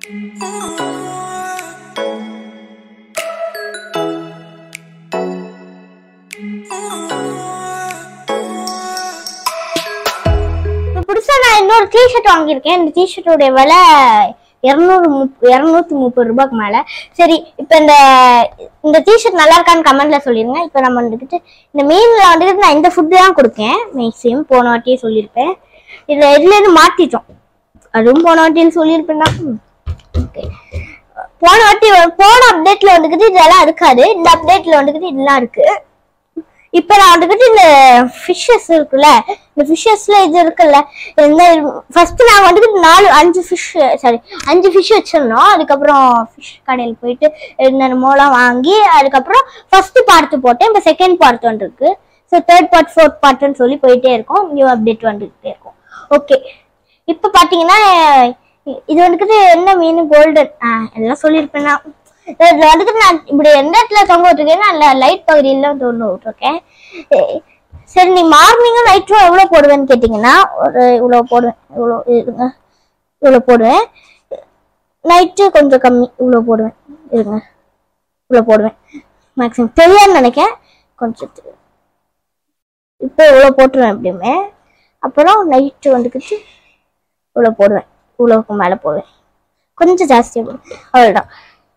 இப்போ புதுசா நான் இன்னொரு டிஷர்ட் வாங்கியிருக்கேன் இந்த டிஷர்ட்டோட விலை இரநூறு முப் இரநூத்தி முப்பது ரூபாய்க்கு மேல சரி இப்போ இந்த இந்த டிஷர்ட் நல்லா இருக்கான்னு கமெண்ட்ல சொல்லிருங்க இப்போ நம்ம வந்துக்கிட்டு இந்த மீன்ல வந்துட்டு நான் இந்த ஃபுட்டு தான் கொடுக்கேன் மேக்ஸிமம் போன வாட்டியே சொல்லியிருப்பேன் இதுல இதுல இருந்து மாத்திட்டோம் அதுவும் போன வாட்டியில் சொல்லியிருப்பேன் தான் ஓகே போன வாட்டி போன அப்டேட்ல வந்துக்கிட்டு இதெல்லாம் இருக்காது இந்த அப்டேட்ல வந்துக்கிட்டு இதெல்லாம் இருக்கு இப்ப நான் வந்துக்கிட்டு இந்த ஃபிஷ்ஷஸ் இருக்குல்ல இந்த ஃபிஷ்ஷஸ்ல இது இருக்குல்ல இந்த ஃபர்ஸ்ட் நாங்க வந்துக்கிட்டு நாலு அஞ்சு ஃபிஷ் சாரி அஞ்சு ஃபிஷ் வச்சிருந்தோம் அதுக்கப்புறம் ஃபிஷ் கடையில் போயிட்டு என்னென்னமோலாம் வாங்கி அதுக்கப்புறம் ஃபர்ஸ்ட் பார்ட் போட்டேன் இப்போ செகண்ட் பார்ட் வந்துருக்கு ஸோ தேர்ட் பார்ட் ஃபோர்த் பார்ட்னு சொல்லி போயிட்டே இருக்கும் நியூ அப்டேட் வந்துகிட்டே இருக்கும் ஓகே இப்போ பார்த்தீங்கன்னா இது வந்துக்கிட்டு என்ன மீன் கோல்டன் எல்லாம் சொல்லியிருப்பேன் நான் இதுல வந்துட்டு நான் இப்படி எந்த இடத்துல தொங்க விட்டுருக்கேன்னா அந்த லைட் பகுதியில தொங்க விட்டுருக்கேன் எ- சரி நீ மார்னிங்கும் நைட்டும் எவ்வளோ போடுவேன்னு கேட்டிங்கன்னா ஒரு இவ்வளோ போடுவேன் இவ்வளோ இருங்க இவ்வளோ போடுவேன் நைட்டு கொஞ்சம் கம்மி இவ்வளோ போடுவேன் இருங்க இவ்வளோ போடுவேன் மேக்ஸிமம் தெரியாதுன்னு நினைக்கிறேன் கொஞ்சம் தெரியும் இப்போ இவ்வளோ போட்டுருவேன் எப்படியுமே அப்புறம் நைட்டு வந்துக்கிட்டு இவ்வளோ போடுவேன் இவ்வளோக்கு மேலே போடுவேன் கொஞ்சம் ஜாஸ்தியாக போடுவேன் அவ்வளோதான்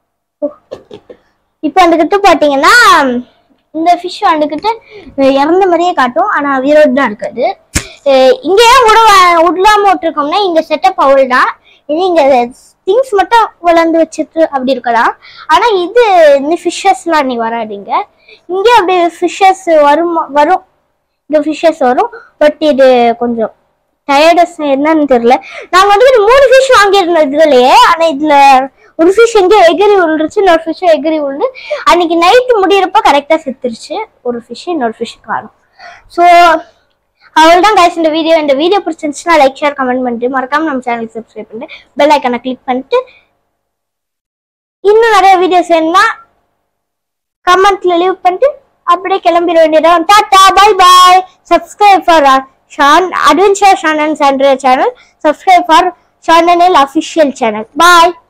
இப்போ வந்துக்கிட்டு பார்த்தீங்கன்னா இந்த ஃபிஷ் வந்துக்கிட்டு இறந்த மாதிரியே காட்டும் ஆனால் உயிரோடு தான் இருக்காது அஹ் இங்கேயே விட விடலாம விட்டுருக்கோம்னா இங்கே செட்டப் அவள் தான் இது இங்கே திங்ஸ் மட்டும் வளர்ந்து வச்சுட்டு அப்படி இருக்கலாம் ஆனால் இது இந்த ஃபிஷ்ஷஸ்லாம் நீ வராதுங்க இங்கே அப்படி ஃபிஷ்ஷஸ் வரும் வரும் இந்த ஃபிஷ்ஷஸ் வரும் பட் இது கொஞ்சம் டயர்டஸ் என்னன்னு தெரியல நாங்க வந்து ஒரு மூணு ஃபிஷ் வாங்கியிருந்தோம் இதுலயே ஆனா இதுல ஒரு ஃபிஷ் எங்க எகிரி விழுந்துருச்சு இன்னொரு ஃபிஷ் எகிரி விழுந்து அன்னைக்கு நைட்டு முடியிறப்ப கரெக்டா செத்துருச்சு ஒரு ஃபிஷ் இன்னொரு ஃபிஷ் காணும் ஸோ அவ்வளோதான் கைஸ் இந்த வீடியோ இந்த வீடியோ பிடிச்சிருந்துச்சுன்னா லைக் ஷேர் கமெண்ட் பண்ணிட்டு மறக்காம நம்ம சேனலுக்கு சப்ஸ்கிரைப் பண்ணிட்டு பெல் ஐக்கனை கிளிக் பண்ணிட்டு இன்னும் நிறைய வீடியோஸ் வேணும்னா கமெண்ட்ல லீவ் பண்ணிட்டு அப்படியே கிளம்பிட வேண்டியதான் tata bye bye subscribe for Shan adventure Shanan சாண்ட்ரே சேனல் சப்ஸ்கிரைப் ஃபார் ஷானனில் அஃபிஷியல் சேனல் பாய்